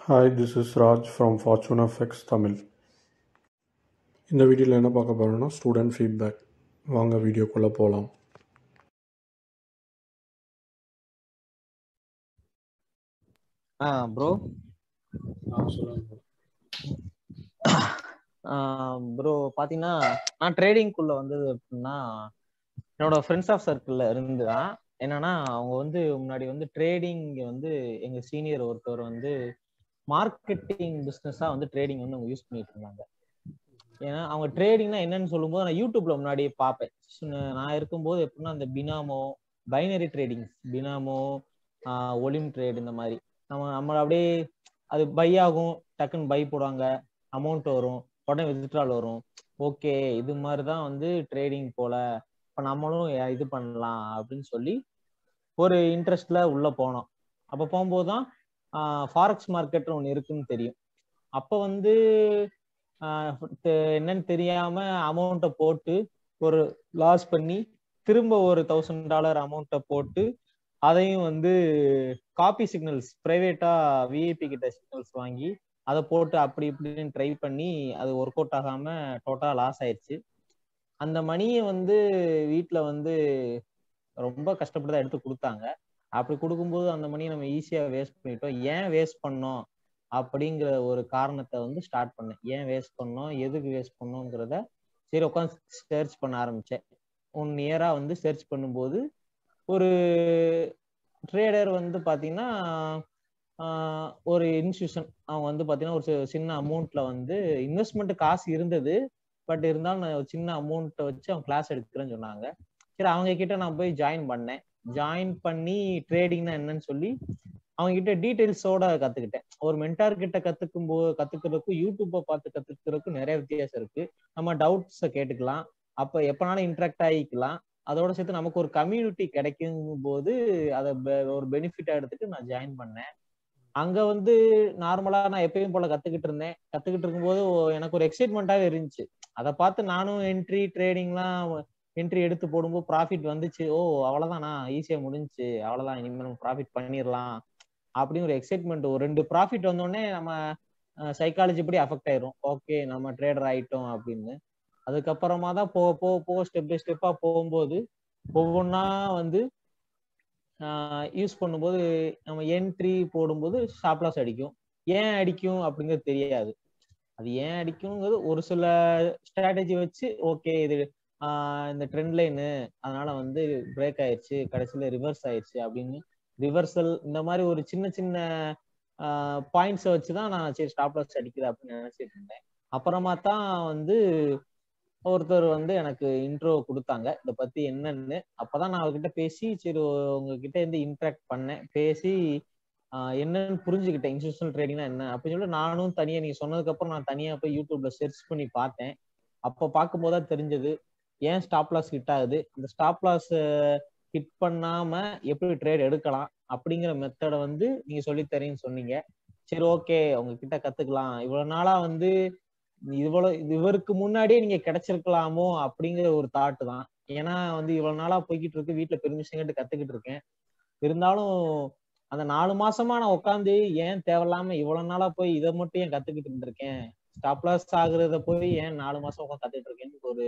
Hi, this is Raj from Fortune FX Tamil இந்த வீடியோவில் என்ன பார்க்க போகிறோம்னா ஸ்டூடெண்ட் ஃபீட்பேக் வாங்க வீடியோக்குள்ளே போகலாம் ஆ ப்ரோ ப்ரோ பாத்தீங்கன்னா நான் ட்ரேடிங்குள்ள வந்தது எப்படின்னா என்னோட ஃப்ரெண்ட்ஸ் ஆஃப் சர்க்கிள்ல இருந்து தான் என்னன்னா அவங்க வந்து முன்னாடி வந்து ட்ரேடிங் வந்து எங்க சீனியர் ஒருத்தர் வந்து மார்க்கெட்டிங் பிஸ்னஸா வந்து ட்ரேடிங் வந்து அவங்க யூஸ் பண்ணிட்டு இருந்தாங்க ஏன்னா அவங்க ட்ரேடிங்னா என்னன்னு சொல்லும்போது நான் யூடியூப்ல முன்னாடியே பார்ப்பேன் சின்ன- நான் இருக்கும்போது எப்படின்னா அந்த Binomo binary trading Binomo Olymp trade இந்த மாதிரி நம்ம நம்ம அப்படியே அது பை ஆகும் டக்குன்னு பை போடுவாங்க அமௌண்ட் வரும் உடனே வித்ட்ரால் வரும் ஓகே இது மாதிரி தான் வந்து ட்ரேடிங் போல இப்போ நம்மளும் எ- இது பண்ணலாம் அப்படின்னு சொல்லி ஒரு இன்ட்ரெஸ்ட்ல உள்ள போனோம் அப்போ போகும்போது தான் ஃபாரெக்ஸ் மார்க்கெட் ஒன்று இருக்குன்னு தெரியும் அப்போ வந்து ஆஹ் தெ- என்னன்னு தெரியாம அமௌண்ட்டை போட்டு ஒரு லாஸ் பண்ணி திரும்ப ஒரு தௌசண்ட் டாலர் அமௌண்ட்டை போட்டு அதையும் வந்து காப்பி சிக்னல்ஸ் பிரைவேட்டா விஐபி கிட்ட சிக்னல்ஸ் வாங்கி அதை போட்டு அப்படி இப்படின்னு ட்ரை பண்ணி அது ஒர்க் அவுட் ஆகாம டோட்டலா லாஸ் ஆயிடுச்சு அந்த மணியை வந்து வீட்ல வந்து ரொம்ப கஷ்டப்பட்டு தான் எடுத்து கொடுத்தாங்க அப்படி கொடுக்கும்போது அந்த மணியை நம்ம ஈஸியா வேஸ்ட் பண்ணிட்டோம் ஏன் வேஸ்ட் பண்ணோம் அப்படிங்கிற ஒரு காரணத்தை வந்து ஸ்டார்ட் பண்ணேன் ஏன் வேஸ்ட் பண்ணோம் எதுக்கு வேஸ்ட் பண்ணோங்கிறத சரி உட்காந்து சர்ச் பண்ண ஆரம்பிச்சேன் ஒன் இயரா வந்து சர்ச் பண்ணும்போது ஒரு ட்ரேடர் வந்து பாத்தீங்கன்னா ஆஹ் ஒரு இன்ஸ்டியூஷன் அவங்க வந்து பாத்தீங்கன்னா ஒரு சி- சின்ன அமௌண்ட்ல வந்து இன்வெஸ்ட்மெண்ட் காசு இருந்தது பட் இருந்தாலும் நான் ஒரு சின்ன அமௌண்ட்டை வச்சு அவங்க கிளாஸ் எடுக்கிறேன்னு சொன்னாங்க சரி அவங்க கிட்ட நான் போய் ஜாயின் பண்ணேன் ஜாயின் பண்ணி ட்ரேடிங்னா என்னன்னு சொல்லி அவங்க கிட்ட டீடைல்ஸோட கத்துக்கிட்டேன் ஒரு மென்டார் கிட்ட கத்துக்கும் போது கத்துக்கிறதுக்கும் யூடியூப்பை பார்த்து கத்துக்கிறதுக்கும் நிறைய வித்தியாசம் இருக்கு நம்ம டவுட்ஸை கேட்டுக்கலாம் அப்ப எப்பனாலும் இன்ட்ராக்ட் ஆகிக்கலாம் அதோட சேர்த்து நமக்கு ஒரு கம்யூனிட்டி கிடைக்கும் போது அதை பெ- ஒரு பெனிஃபிட்டா எடுத்துட்டு நான் ஜாயின் பண்ணேன் அங்க வந்து நார்மலா நான் எப்பயும் போல கத்துக்கிட்டு இருந்தேன் கத்துக்கிட்டு இருக்கும்போது ஒ- எனக்கு ஒரு எக்ஸைட்மெண்ட்டாவே இருந்துச்சு அதை பார்த்து நானும் என்ட்ரி ட்ரேடிங்லாம் என்ட்ரி எடுத்து போடும்போது ப்ராஃபிட் வந்துச்சு ஓ அவ்வளவுதானா ஈஸியா முடிஞ்சுச்சு அவ்வளவுதான் இனிமேல் நம்ம ப்ராஃபிட் பண்ணிடலாம் அப்படின்னு ஒரு எக்ஸைட்மெண்ட் ஒரு ரெண்டு ப்ராஃபிட் வந்தோடனே நம்ம சைக்காலஜி படி அஃபெக்ட் ஆயிரும் ஓகே நம்ம ட்ரேடர் ஆயிட்டோம் அப்படின்னு அதுக்கப்புறமா தான் போக போக போக ஸ்டெப் பை ஸ்டெப்பா போகும்போது ஒவ்வொன்றா வந்து யூஸ் பண்ணும்போது நம்ம என்ட்ரி போடும்போது ஸ்டாப் லாஸ் அடிக்கும் ஏன் அடிக்கும் அப்படிங்கிறது தெரியாது அது ஏன் அடிக்குங்கிறது ஒரு சில ஸ்ட்ராட்டஜி வச்சு ஓகே இது ஆஹ் இந்த ட்ரெண்ட் லைனு அதனால வந்து பிரேக் ஆயிடுச்சு கடைசியில ரிவர்ஸ் ஆயிடுச்சு அப்படின்னு ரிவர்சல் இந்த மாதிரி ஒரு சின்ன சின்ன பாயிண்ட்ஸை வச்சு தான் நான் சரி ஸ்டாப் லாஸ் அடிக்குது அப்படின்னு நினைச்சிட்டு இருந்தேன் அப்புறமா தான் வந்து ஒருத்தர் வந்து எனக்கு இன்ட்ரோ கொடுத்தாங்க இதை பத்தி என்னன்னு அப்பதான் நான் அவர்கிட்ட பேசி சரி உங்ககிட்ட இருந்து இன்ட்ராக்ட் பண்ணேன் பேசி ஆஹ் என்னன்னு புரிஞ்சுக்கிட்டேன் இன்ஸ்டியூஷனல் ட்ரேடிங்னா என்ன அப்படின்னு சொல்லி நானும் தனியா நீங்க சொன்னதுக்கு அப்புறம் நான் தனியா போய் யூடியூப்ல சர்ச் பண்ணி பார்த்தேன் அப்ப பார்க்கும்போது தான் தெரிஞ்சது ஏன் ஸ்டாப் லாஸ் ஹிட் ஆகுது இந்த ஸ்டாப் லாஸ் ஹிட் பண்ணாம எப்படி ட்ரேட் எடுக்கலாம் அப்படிங்கிற மெத்தடை வந்து நீங்க சொல்லி தரீங்கன்னு சொன்னீங்க சரி ஓகே உங்ககிட்ட கத்துக்கலாம் இவ்வளவு நாளா வந்து இவ்வளவு இவருக்கு முன்னாடியே நீங்க கிடைச்சிருக்கலாமோ அப்படிங்கிற ஒரு தாட் தான் ஏன்னா வந்து இவ்வளவு நாளா போய்கிட்டு இருக்கு வீட்டுல பெர்மிஷன் கேட்டு கத்துக்கிட்டு இருக்கேன் இருந்தாலும் அந்த நாலு மாசமா நான் உட்காந்து ஏன் தேவையில்லாம இவ்வளவு நாளா போய் இதை மட்டும் ஏன் கத்துக்கிட்டு இருந்திருக்கேன் ஸ்டாப் லாஸ் ஆகுறத போய் ஏன் நாலு மாசம் உட்காந்து கத்துக்கிட்டு இருக்கேன்னு ஒரு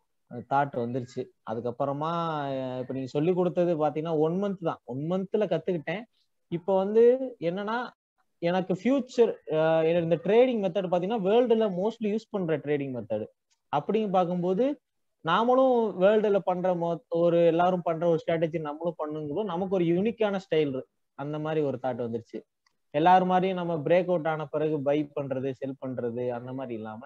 தாட் வந்துருச்சு அதுக்கப்புறமா அஹ் இப்ப நீங்க சொல்லி கொடுத்தது பாத்தீங்கன்னா ஒன் மந்த் தான் ஒன் மந்த்ல கத்துக்கிட்டேன் இப்போ வந்து என்னன்னா எனக்கு ஃபியூச்சர் இந்த ட்ரேடிங் மெத்தட் பாத்தீங்கன்னா வேர்ல்டுல மோஸ்ட்லி யூஸ் பண்ற ட்ரேடிங் மெத்தட் அப்படின்னு பார்க்கும்போது நாமளும் வேர்ல்டுல பண்ற மொ- ஒரு எல்லாரும் பண்ற ஒரு ஸ்ட்ராட்டஜி நம்மளும் பண்ணும்போது நமக்கு ஒரு யூனிக்கான ஸ்டைல் அந்த மாதிரி ஒரு தாட் வந்துருச்சு எல்லாரும் மாதிரியும் நம்ம பிரேக் அவுட் ஆன பிறகு பை பண்றது செல் பண்றது அந்த மாதிரி இல்லாம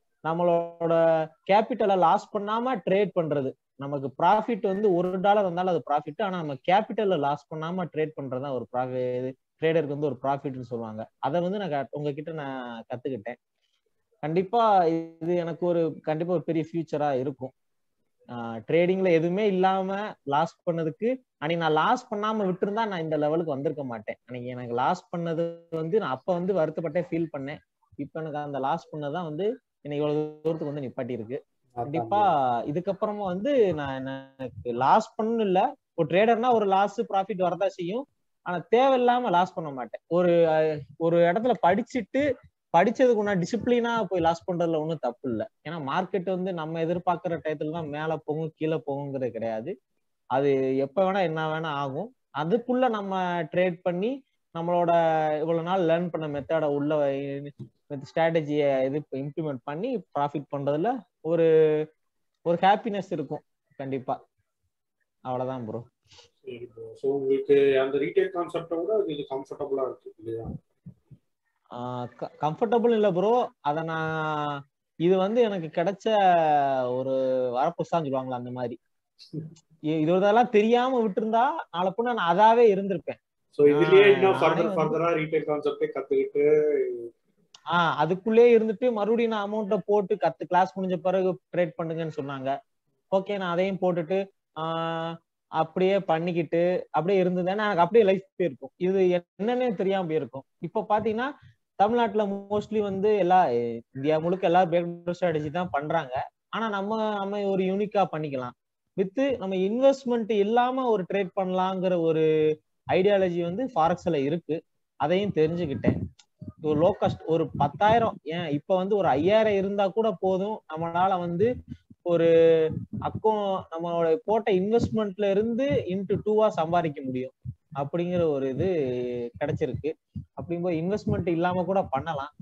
நம்மளோட கேபிட்டலை லாஸ் பண்ணாம ட்ரேட் பண்றது நமக்கு ப்ராஃபிட் வந்து ஒரு டாலர் வந்தாலும் அது ப்ராஃபிட் ஆனா நம்ம கேபிட்டல்ல லாஸ் பண்ணாம ட்ரேட் பண்றதுதான் ஒரு ப்ராஃபிட் ட்ரேடருக்கு வந்து ஒரு ப்ராஃபிட்னு சொல்லுவாங்க அதை வந்து நான் க- உங்ககிட்ட நான் கத்துக்கிட்டேன் கண்டிப்பா இது எனக்கு ஒரு கண்டிப்பா ஒரு பெரிய ஃபியூச்சரா இருக்கும் ட்ரேடிங்ல எதுவுமே இல்லாம லாஸ் பண்ணதுக்கு அன்னைக்கு நான் லாஸ் பண்ணாம விட்டுருந்தா நான் இந்த லெவலுக்கு வந்திருக்க மாட்டேன் அன்னைக்கு எனக்கு லாஸ் பண்ணது வந்து நான் அப்ப வந்து வருத்தப்பட்டே ஃபீல் பண்ணேன் இப்ப எனக்கு அந்த லாஸ் பண்ணதான் வந்து என்னை இவ்வளவு தூரத்துக்கு வந்து நிப்பாட்டி இருக்கு கண்டிப்பா இதுக்கப்புறமா வந்து நான் எனக்கு லாஸ் பண்ணணும் இல்ல ஒரு ட்ரேடர்னா ஒரு லாஸ் ப்ராஃபிட் வரதா செய்யும் ஆனா தேவையில்லாம லாஸ் பண்ண மாட்டேன் ஒரு அஹ், ஒரு இடத்துல படிச்சுட்டு படிச்சதுக்கு உண்டான டிசிப்ளினா போய் லாஸ் பண்றதுல ஒன்றும் தப்பு இல்லை ஏன்னா மார்க்கெட் வந்து நம்ம எதிர்பார்க்கிற டயத்துல தான் மேல போகும் கீழே போகுங்கிறது கிடையாது அது எப்ப வேணா என்ன வேணா ஆகும் அதுக்குள்ள நம்ம ட்ரேட் பண்ணி நம்மளோட இவ்வளவு நாள் லேர்ன் பண்ண மெத்தட உள்ள ஸ்ட்ராட்டஜியை இது இம்ப்ளிமெண்ட் பண்ணி ப்ராஃபிட் பண்றதுல ஒரு ஒரு ஹாப்பினஸ் இருக்கும் கண்டிப்பா அவ்வளவுதான் ப்ரோ சரி ப்ரோ ஸோ உங்களுக்கு அந்த ரீட்டைல் கான்செப்டை விட இது கம்ஃபர்டபுளா இருக்கு இல்லையா கம்ஃபர்டபுள் இல்லை ப்ரோ அதை நான் இது வந்து எனக்கு கிடைச்ச ஒரு வரப்புசான்னு சொல்லுவாங்களா அந்த மாதிரி இ- இது இதெல்லாம் தெரியாம விட்டிருந்தா நாளை பின்ன நான் அதாவே இருந்திருப்பேன் ஸோ இதுலயே ஆஹ் இன்னும் நானே ஃபர்தர் வந்து- ஃபர்தரா ரீட்டைல் கான்செப்டே கத்துக்கிட்டு ஆஹ் அதுக்குள்ளே இருந்துட்டு மறுபடியும் நான் அமௌண்ட்டை போட்டு கத்து கிளாஸ் முடிஞ்ச பிறகு ட்ரேட் பண்ணுங்கன்னு சொன்னாங்க ஓகே நான் அதையும் போட்டுட்டு ஆஹ் அப்படியே பண்ணிக்கிட்டு அப்படியே இருந்ததுன்னா எனக்கு அப்படியே லைஃப் போயிருக்கும் இது என்னன்னே தெரியாம போயிருக்கும் இப்போ பாத்தீங்கன்னா தமிழ்நாட்டுல மோஸ்ட்லி வந்து எல்லா இந்தியா முழுக்க எல்லா பேக்டோர் ஸ்ட்ராட்டஜி தான் பண்றாங்க ஆனா நம்ம நம்ம ஒரு யூனிக்கா பண்ணிக்கலாம் வித்து நம்ம இன்வெஸ்ட்மெண்ட் இல்லாம ஒரு ட்ரேட் பண்ணலாங்கிற ஒரு ஐடியாலஜி வந்து ஃபாரெக்ஸ்ல இருக்கு அதையும் தெரிஞ்சுக்கிட்டேன் ஒரு லோ காஸ்ட் ஒரு பத்தாயிரம் ஏன் இப்ப வந்து ஒரு ஐயாயிரம் இருந்தா கூட போதும் நம்மளால வந்து ஒரு அக்கௌண்ட் நம்மளோட போட்ட இன்வெஸ்ட்மெண்ட்ல இருந்து இன்டு டூவா சம்பாதிக்க முடியும் அப்படிங்கிற ஒரு இது கிடைச்சிருக்கு அப்படிங்கும்போது இன்வெஸ்ட்மெண்ட் இல்லாம கூட பண்ணலாம்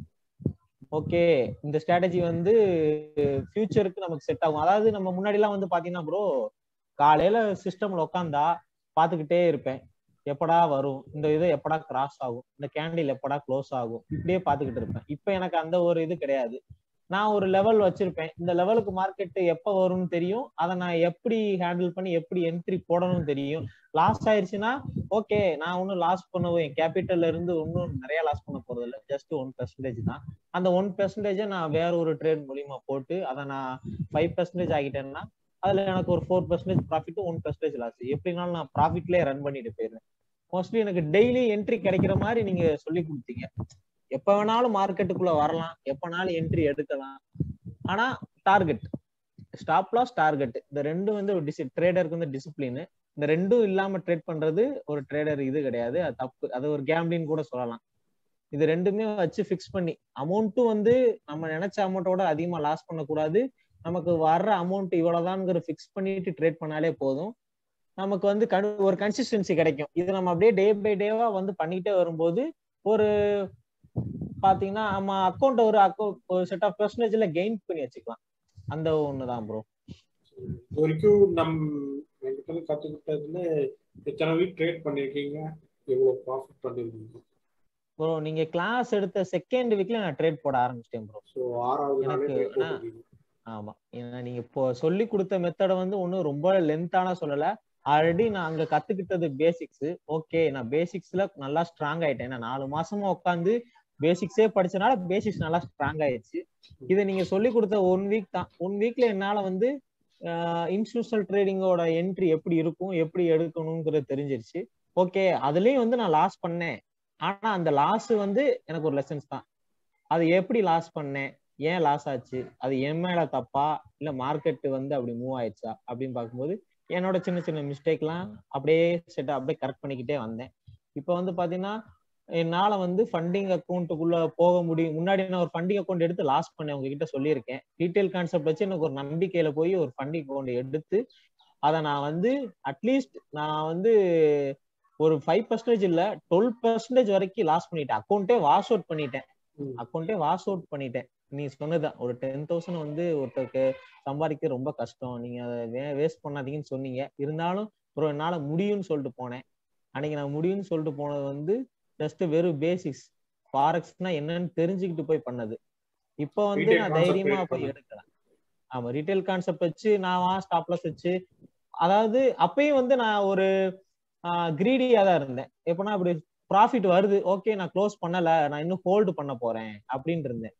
ஓகே இந்த ஸ்ட்ராட்டஜி வந்து ஃபியூச்சருக்கு நமக்கு செட் ஆகும் அதாவது நம்ம முன்னாடி எல்லாம் வந்து பாத்தீங்கன்னா ப்ரோ காலையில சிஸ்டம்ல உட்காந்தா பாத்துக்கிட்டே இருப்பேன் எப்படா வரும் இந்த இது எப்படா கிராஸ் ஆகும் இந்த கேண்டில் எப்படா க்ளோஸ் ஆகும் இப்படியே பாத்துக்கிட்டு இருப்பேன் இப்ப எனக்கு அந்த ஒரு இது கிடையாது நான் ஒரு லெவல் வச்சிருப்பேன் இந்த லெவலுக்கு மார்க்கெட் எப்ப வரும்னு தெரியும் அதை நான் எப்படி ஹேண்டில் பண்ணி எப்படி என்ட்ரி போடணும்னு தெரியும் லாஸ் ஆயிருச்சுன்னா ஓகே நான் ஒன்னும் லாஸ் பண்ணுவேன் என் கேபிட்டல்ல இருந்து ஒன்னும் நிறைய லாஸ் பண்ண போறது இல்லை ஜஸ்ட் ஒன் பெர்சன்டேஜ் தான் அந்த ஒன் பெர்சன்டேஜை நான் வேற ஒரு ட்ரேட் மூலியமா போட்டு அதை நான் ஃபைவ் பெர்சன்டேஜ் ஆகிட்டேன்னா அதுல எனக்கு ஒரு four percentage profit one percentage loss எப்படினாலும் நான் ப்ராஃபிட்லேயே ரன் பண்ணிட்டு போயிருவேன் மோஸ்ட்லி எனக்கு டெய்லி என்ட்ரி கிடைக்கிற மாதிரி நீங்க சொல்லி கொடுத்தீங்க எப்ப வேணாலும் மார்க்கெட்டுக்குள்ள வரலாம் எப்பனாலும் என்ட்ரி எடுக்கலாம் ஆனா டார்கெட் ஸ்டாப் லாஸ் டார்கெட் இந்த ரெண்டும் வந்து ஒரு டிசி ட்ரேடருக்கு வந்து டிசிப்ளின் இந்த ரெண்டும் இல்லாம ட்ரேட் பண்றது ஒரு ட்ரேடர் இது கிடையாது அது தப்பு அது ஒரு கேம்லின்னு கூட சொல்லலாம் இது ரெண்டுமே வச்சு ஃபிக்ஸ் பண்ணி அமௌண்ட்டும் வந்து நம்ம நினைச்ச அமௌண்ட்டோட அதிகமா லாஸ் பண்ணக்கூடாது நமக்கு வர்ற அமௌண்ட் இவ்வளவுதான்ங்கிற ஃபிக்ஸ் பண்ணிட்டு ட்ரேட் பண்ணாலே போதும் நமக்கு வந்து கன் ஒரு கன்சிஸ்டன்சி கிடைக்கும் இது நம்ம அப்படியே டே பை டேவா வந்து பண்ணிட்டே வரும்போது ஒரு பாத்தீங்கன்னா நம்ம அக்கௌண்ட் ஒரு அக்கௌண்ட் ஒரு செட் ஆஃப் பெர்சன்டேஜ்ல கெயின் பண்ணி வச்சுக்கலாம் அந்த ஒண்ணுதான் ப்ரோ இது வரைக்கும் நம் என்கிட்ட கத்துக்கிட்டதுல எத்தனை வீக் ட்ரேட் பண்ணிருக்கீங்க எவ்வளவு ப்ராஃபிட் பண்ணிருக்கீங்க ப்ரோ நீங்க கிளாஸ் எடுத்த செகண்ட் வீக்ல நான் ட்ரேட் போட ஆரம்பிச்சிட்டேன் ப்ரோ ஸோ ஆறாவது நாளே எனக்கு trade ஆனா- போட்டிருக்கீங்க ஆமா ஏன்னா நீங்க இப்போ சொல்லி கொடுத்த மெத்தட வந்து ஒன்றும் ரொம்ப லென்த்தான சொல்லல ஆல்ரெடி நான் அங்க கத்துக்கிட்டது பேசிக்ஸ் ஓகே நான் பேசிக்ஸ்ல நல்லா ஸ்ட்ராங் ஆயிட்டேன் ஏன்னா நாலு மாசமா உட்காந்து பேசிக்ஸே படிச்சனால பேசிக்ஸ் நல்லா ஸ்ட்ராங் ஆயிடுச்சு இதை நீங்க சொல்லி கொடுத்த ஒன் வீக் தான் ஒன் வீக்ல என்னால வந்து இன்ஸ்டியூஷனல் ட்ரேடிங்கோட என்ட்ரி எப்படி இருக்கும் எப்படி எடுக்கணுங்கிறது தெரிஞ்சிருச்சு ஓகே அதுலயும் வந்து நான் லாஸ் பண்ணேன் ஆனா அந்த லாஸ் வந்து எனக்கு ஒரு லெசன்ஸ் தான் அது எப்படி லாஸ் பண்ணேன் ஏன் லாஸ் ஆச்சு அது என் மேல தப்பா இல்ல மார்க்கெட் வந்து அப்படி மூவ் ஆயிடுச்சா அப்படின்னு பார்க்கும்போது என்னோட சின்ன சின்ன மிஸ்டேக்லாம் அப்படியே செட் அப்படியே கரெக்ட் பண்ணிக்கிட்டே வந்தேன் இப்போ வந்து பாத்தீங்கன்னா என்னால வந்து ஃபண்டிங் அக்கௌண்ட்டுக்குள்ள போக முடியும் முன்னாடி நான் ஒரு ஃபண்டிங் அக்கௌண்ட் எடுத்து லாஸ் பண்ணேன் உங்ககிட்ட சொல்லியிருக்கேன் ரீட்டைல் கான்செப்ட் வச்சு எனக்கு ஒரு நம்பிக்கையில போய் ஒரு ஃபண்டிங் அக்கௌண்ட் எடுத்து அதை நான் வந்து அட்லீஸ்ட் நான் வந்து ஒரு ஃபைவ் பர்சன்டேஜ் இல்ல டுவெல் பர்சன்டேஜ் வரைக்கும் லாஸ் பண்ணிட்டேன் அக்கௌண்ட்டே வாஷ் அவுட் பண்ணிட்டேன் ம். அக்கௌண்ட்டே வாஷ் அவுட் பண்ணிட்டேன் நீ சொன்னதுதான் ஒரு டென் தௌசண்ட் வந்து ஒருத்தருக்கு சம்பாதிக்க ரொம்ப கஷ்டம் நீங்க அதை வேஸ்ட் பண்ணாதீங்கன்னு சொன்னீங்க இருந்தாலும் ப்ரோ என்னால முடியும்னு சொல்லிட்டு போனேன் அன்னைக்கு நான் முடியும்னு சொல்லிட்டு போனது வந்து ஜஸ்ட் வெறும் பேசிக்ஸ் ஃபாரெக்ஸ்னா என்னன்னு தெரிஞ்சுக்கிட்டு போய் பண்ணது இப்போ வந்து Retail நான் concept தைரியமா create போய் பண்ணு. எடுக்கிறேன் ஆமா ரீட்டைல் கான்செப்ட் வச்சு நான் ஸ்டாப்லஸ் வச்சு அதாவது அப்பயும் வந்து நான் ஒரு கிரீடியா தான் இருந்தேன் எப்படின்னா அப்படி ப்ராஃபிட் வருது ஓகே நான் க்ளோஸ் பண்ணல நான் இன்னும் ஹோல்டு பண்ண போறேன் அப்படின்னு இருந்தேன்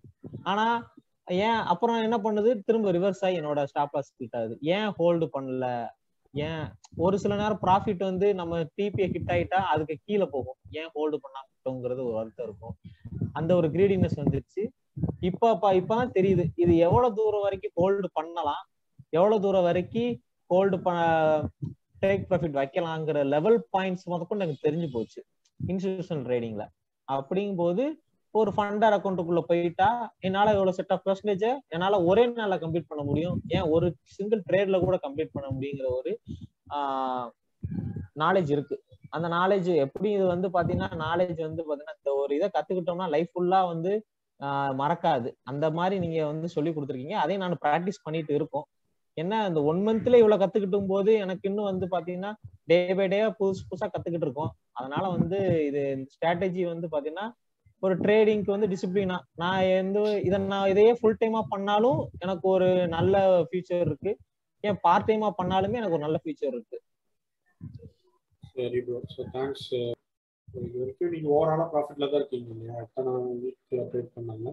ஆனா ஏன் அப்புறம் என்ன பண்ணுது திரும்ப ரிவர்ஸ் ஆகி என்னோட ஸ்டாப் லாஸ் கிட்ட ஆகுது ஏன் ஹோல்டு பண்ணல ஏன் ஒரு சில நேரம் ப்ராஃபிட் வந்து நம்ம டிபியை ஹிட் ஆயிட்டா அதுக்கு கீழே போகும் ஏன் ஹோல்டு பண்ணாங்கிறது ஒரு வருத்தம் இருக்கும் அந்த ஒரு கிரீடினஸ் வந்துருச்சு இப்ப அப்ப இப்பதான் தெரியுது இது எவ்வளவு தூரம் வரைக்கும் ஹோல்டு பண்ணலாம் எவ்வளவு தூரம் வரைக்கும் ஹோல்டு பண்ண டேக் ப்ராஃபிட் வைக்கலாங்கிற லெவல் பாயிண்ட்ஸ் முதற்கொண்டு எனக்கு தெரிஞ்சு போச்சு இன்ஸ்டிடியூஷனல் ட்ரேடிங்ல அப்படிங்கும் போது ஒரு ஃபண்டர் அக்கௌண்ட்டுக்குள்ள போயிட்டா என்னால இவ்வளவு செட் ஆஃப் பர்சன்டேஜ் என்னால ஒரே நாள்ல கம்ப்ளீட் பண்ண முடியும் ஏன் ஒரு சிங்கிள் ட்ரேட்ல கூட கம்ப்ளீட் பண்ண முடியுங்கிற ஒரு நாலேஜ் இருக்கு அந்த நாலேஜ் எப்படி இது வந்து பாத்தீங்கன்னா நாலேஜ் வந்து பாத்தீங்கன்னா இந்த ஒரு இதை கத்துக்கிட்டோம்னா லைஃப் ஃபுல்லா வந்து ஆஹ் மறக்காது அந்த மாதிரி நீங்க வந்து சொல்லி கொடுத்துருக்கீங்க அதையும் நான் ப்ராக்டிஸ் பண்ணிட்டு இருக்கோம் என்ன இந்த ஒன் மந்த்ல இவ்வளவு கத்துக்கிட்டும் போது எனக்கு இன்னும் வந்து பாத்தீங்கன்னா டே பை டே புதுசு புதுசா கத்துக்கிட்டு இருக்கோம் அதனால வந்து இது ஸ்ட்ராட்டஜி வந்து பாத்தீங்கன்னா ஒரு ட்ரேடிங்க்கு வந்து டிசிப்ளினா நான் எந்த இதை நான் இதையே ஃபுல் டைமா பண்ணாலும் எனக்கு ஒரு நல்ல ஃபியூச்சர் இருக்கு ஏன் பார்ட் டைமா பண்ணாலுமே எனக்கு ஒரு நல்ல ஃபியூச்சர் இருக்கு சரி ப்ரோ ஸோ தேங்க்ஸ் இது வரைக்கும் நீங்கள் ஓவராலாக ப்ராஃபிட்டில் தான் இருக்கீங்க இல்லையா எத்தனை வீக்கில் ட்ரேட் பண்ணாங்க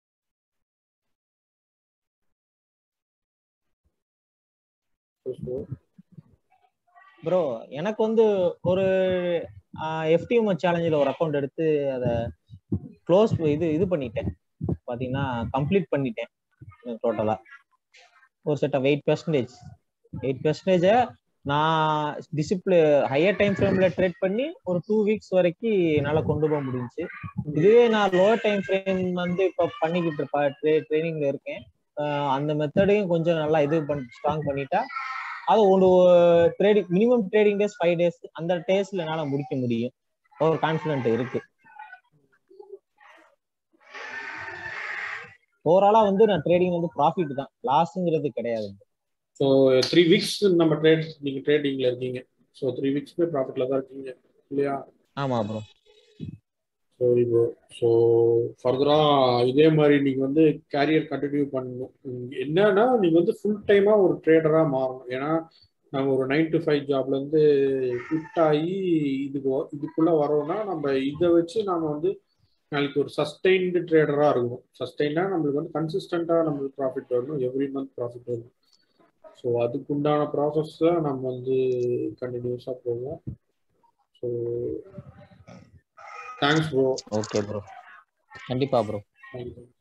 ப்ரோ எனக்கு வந்து ஒரு எஃப்டிஎம் சேலஞ்சில் ஒரு அக்கௌண்ட் எடுத்து அதை க்ளோஸ் இது இது பண்ணிட்டேன் பார்த்தீங்கன்னா கம்ப்ளீட் பண்ணிட்டேன் டோட்டலா ஒரு செட் ஆஃப் எயிட் பெர்சன்டேஜ் எயிட் பெர்சன்டேஜை நான் டிசிப்ளி ஹையர் டைம் ஃப்ரேம்ல ட்ரேட் பண்ணி ஒரு டூ வீக்ஸ் வரைக்கும் என்னால் கொண்டு போக முடிஞ்சுச்சு இதுவே நான் லோவர் டைம் ஃப்ரேம் வந்து இப்போ பண்ணிக்கிட்டு இருப்பேன் ட்ரைனிங்ல இருக்கேன் அந்த மெத்தடையும் கொஞ்சம் நல்லா இது பண்ணி ஸ்ட்ராங் பண்ணிட்டா அது ஒரு trading minimum trading days five days அந்த டேஸ்ல என்னால முடிக்க முடியும் ஒரு கான்ஃபிடென்ட் இருக்கு ஓவராலா வந்து நான் ட்ரேடிங் வந்து ப்ராஃபிட் தான் லாஸ்ங்கிறது கிடையாது ஸோ த்ரீ வீக்ஸ் நம்ம ட்ரேட் நீங்கள் ட்ரேடிங்கில் இருக்கீங்க ஸோ த்ரீ வீக்ஸ்மே ப்ராஃபிட்டில் தான் இருக்கீங்க இல்லையா ஆமா ப்ரோ சரி ப்ரோ ஸோ ஃபர்தராக இதே மாதிரி நீங்கள் வந்து கேரியர் கண்டினியூ பண்ணணும் என்னன்னா நீங்கள் வந்து ஃபுல் டைமாக ஒரு ட்ரேடராக மாறணும் ஏன்னா நம்ம ஒரு நைன் டு ஃபைவ் ஜாப்லேருந்து ஃபிட் ஆகி இதுக்கு இதுக்குள்ளே வரோம்னா நம்ம இதை வச்சு நம்ம வந்து நாளைக்கு ஒரு சஸ்டைன்டு ட்ரேடராக இருக்கணும் சஸ்டைனாக நம்மளுக்கு வந்து கன்சிஸ்டண்ட்டாக நம்மளுக்கு ப்ராஃபிட் வரணும் எவ்ரி மந்த் ப்ராஃபிட் வரணும் ஸோ அதுக்குண்டான ப்ராசஸில் நம்ம வந்து கண்டினியூஸாக போவோம் so thanks bro okay bro கண்டிப்பா ப்ரோ தேங்க்யூ